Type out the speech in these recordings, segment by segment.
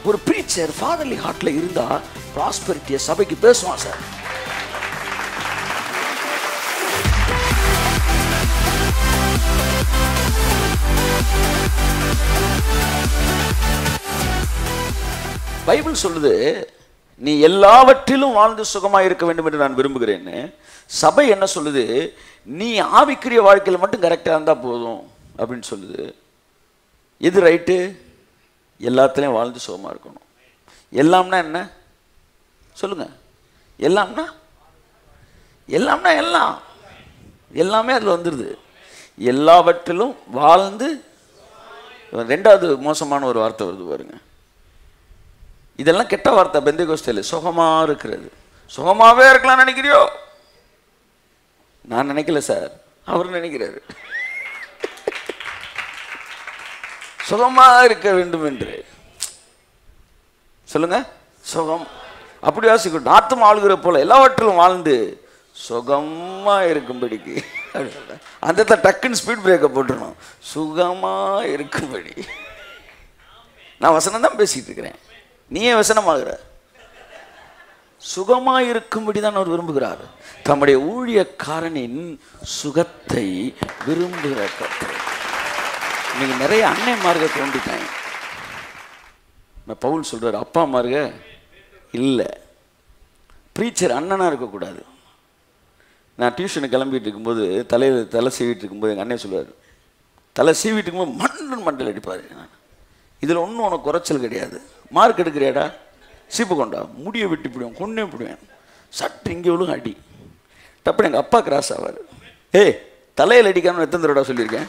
ஒரு preacher fatherly ஹார்ட்ல இருந்தா ப்ராஸ்பெரிட்டியை சபைக்கு பேசுவான் சார் பைபிள் சொல்லுது நீ எல்லாவற்றிலும் வாழ்ந்து சுகமாக இருக்க வேண்டும் என்று நான் விரும்புகிறேன்னு சபை என்ன சொல்லுது நீ ஆவிக்குரிய வாழ்க்கையில் மட்டும் கரெக்டாக இருந்தால் போதும் அப்படின்னு சொல்லுது எது ரைட்டு எல்லாத்துலேயும் வாழ்ந்து சுகமாக இருக்கணும் எல்லாம்னா என்ன சொல்லுங்க எல்லாம்னா எல்லாம்னா எல்லாம் எல்லாமே அதில் வந்துடுது எல்லாவற்றிலும் வாழ்ந்து ரெண்டாவது மோசமான ஒரு வார்த்தை வருது பாருங்க இதெல்லாம் கெட்ட வார்த்தை பெந்தை கோஸ்டையில் சுகமா இருக்கிறது சுகமாவே இருக்கலாம் நினைக்கிறியோ நான் நினைக்கல சார் அவர் நினைக்கிறாரு சுகமா இருக்க வேண்டும் என்று சொல்லுங்க சுகம் அப்படி வாசிக்கட்டும் ஆத்தும் ஆளுகிற போல எல்லாவற்றிலும் வாழ்ந்து சுகமா இருக்கும்படிக்கு அந்த இடத்துல டக்குன்னு ஸ்பீட் பிரேக்கை போட்டுருணும் சுகமா இருக்கும்படி நான் வசனம் தான் பேசிட்டு இருக்கிறேன் நீயே வசனமாகிற சுகமா இருக்கும்படி தான் அவர் விரும்புகிறார் தம்முடைய ஊழியக்காரனின் சுகத்தை விரும்புகிற கர்த்தர் இன்னைக்கு நிறைய அன்னைமார்க தோண்டிட்டாங்க நான் பவுல் சொல்றாரு அப்பா மார்க இல்லை ப்ரீச்சர் அண்ணனா இருக்கக்கூடாது நான் டியூஷனுக்கு கிளம்பிட்டு இருக்கும்போது தலையில் தலை சீவிட்டு இருக்கும்போது எங்கள் அண்ணன் சொல்லுவார் தலை சீவிட்டு இருக்கும்போது மண்டன் மண்டல் அடிப்பார் இதில் ஒன்றும் உனக்கு குறைச்சல் கிடையாது மார்க் எடுக்கிறியாடா சீப்பு கொண்டா முடியை வெட்டி பிடிவேன் கொன்னே பிடிவேன் சட்டு இங்கே விழுங்க அடி டப்புனு எங்கள் அப்பா கிராஸ் ஆவார் ஏய் தலையில் அடிக்காமல் எத்தனை தடவை சொல்லியிருக்கேன்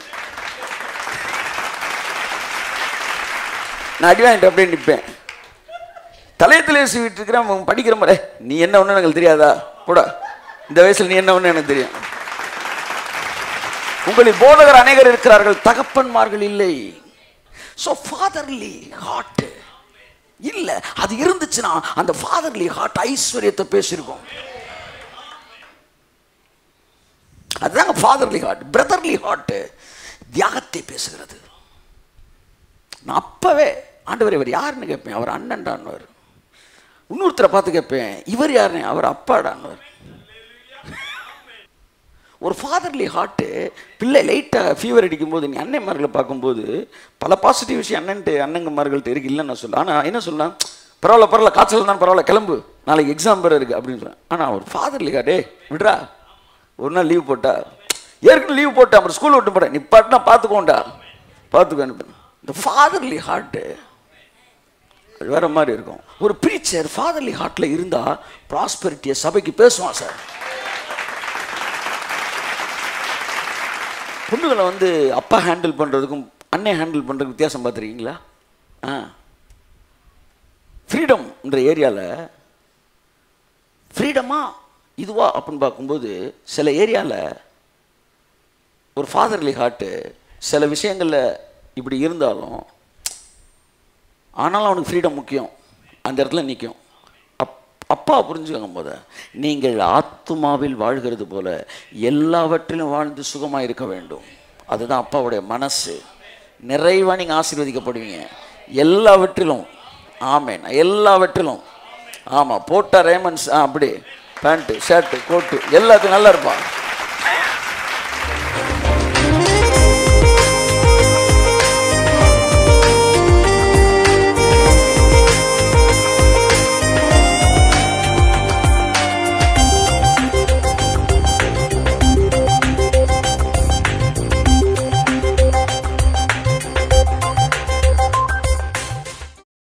நான் அடி வாங்கிட்டு அப்படியே நிற்பேன் தலையத்திலே சீவிட்டு இருக்கிறேன் அவன் படிக்கிற மாதிரி நீ என்ன ஒன்று எனக்கு தெரியாதா போடா இந்த வயசில் நீ என்ன ஒன்று எனக்கு தெரியும் உங்களில் போதகர் அநேகர் இருக்கிறார்கள் தகப்பன்மார்கள் இல்லை ஸோ ஃபாதர்லி ஹார்ட் இல்ல அது இருந்துச்சுன்னா அந்த ஃபாதர்லி ஹார்ட் ஐஸ்வர்யத்தை பேசியிருக்கோம் அதுதாங்க ஃபாதர்லி ஹார்ட் பிரதர்லி ஹார்ட் தியாகத்தை பேசுகிறது நான் அப்பவே ஆண்டவர் இவர் யாருன்னு கேட்பேன் அவர் அண்ணன்டான்வர் இன்னொருத்தரை பார்த்து கேட்பேன் இவர் யாருன்னு அவர் அப்பாடான்வர் ஒரு ஃபாதர்லி ஹார்ட்டு பிள்ளை லைட்டாக ஃபீவர் அடிக்கும்போது நீ அண்ணன்மார்களை பார்க்கும்போது பல பாசிட்டிவ் விஷயம் அண்ணன்ட்டு அண்ணங்கமார்கள்ட்ட இருக்கு இல்லைன்னு நான் சொல்ல ஆனால் என்ன சொல்லலாம் பரவாயில்ல பரவாயில்ல காய்ச்சல் தான் பரவாயில்ல கிளம்பு நாளைக்கு எக்ஸாம் வேறு இருக்குது அப்படின்னு சொல்கிறேன் ஆனால் ஒரு ஃபாதர்லி ஹார்ட்டே விடுறா ஒரு நாள் லீவ் போட்டா ஏற்கனவே லீவ் போட்டா அப்புறம் ஸ்கூல் விட்டு போட்டேன் நீ பாட்டுனா பார்த்துக்கோண்டா பார்த்துக்கோ இந்த ஃபாதர்லி ஹார்ட்டு அது வேற மாதிரி இருக்கும் ஒரு ப்ரீச்சர் ஃபாதர்லி ஹார்ட்டில் இருந்தால் ப்ராஸ்பெரிட்டியை சபைக்கு பேசுவான் சார் பொண்ணுகளை வந்து அப்பா ஹேண்டில் பண்ணுறதுக்கும் அண்ணன் ஹேண்டில் பண்ணுறதுக்கு வித்தியாசம் பார்த்துருக்கீங்களா ஆ ஃப்ரீடம்ன்ற ஏரியாவில் ஃப்ரீடமா இதுவா அப்படின்னு பார்க்கும்போது சில ஏரியாவில் ஒரு ஃபாதர்லி ஹார்ட்டு சில விஷயங்களில் இப்படி இருந்தாலும் ஆனாலும் அவனுக்கு ஃப்ரீடம் முக்கியம் அந்த இடத்துல நிற்கும் அப் அப்பா புரிஞ்சுக்கோங்க போத நீங்கள் ஆத்துமாவில் வாழ்கிறது போல எல்லாவற்றிலும் வாழ்ந்து சுகமாக இருக்க வேண்டும் அதுதான் அப்பாவுடைய மனசு நிறைவாக நீங்கள் ஆசீர்வதிக்கப்படுவீங்க எல்லாவற்றிலும் ஆமேன் எல்லாவற்றிலும் ஆமாம் போட்ட ரேமன்ஸ் ஆ அப்படி பேண்ட்டு ஷர்ட்டு கோட்டு எல்லாத்துக்கும் நல்லா இருப்பான்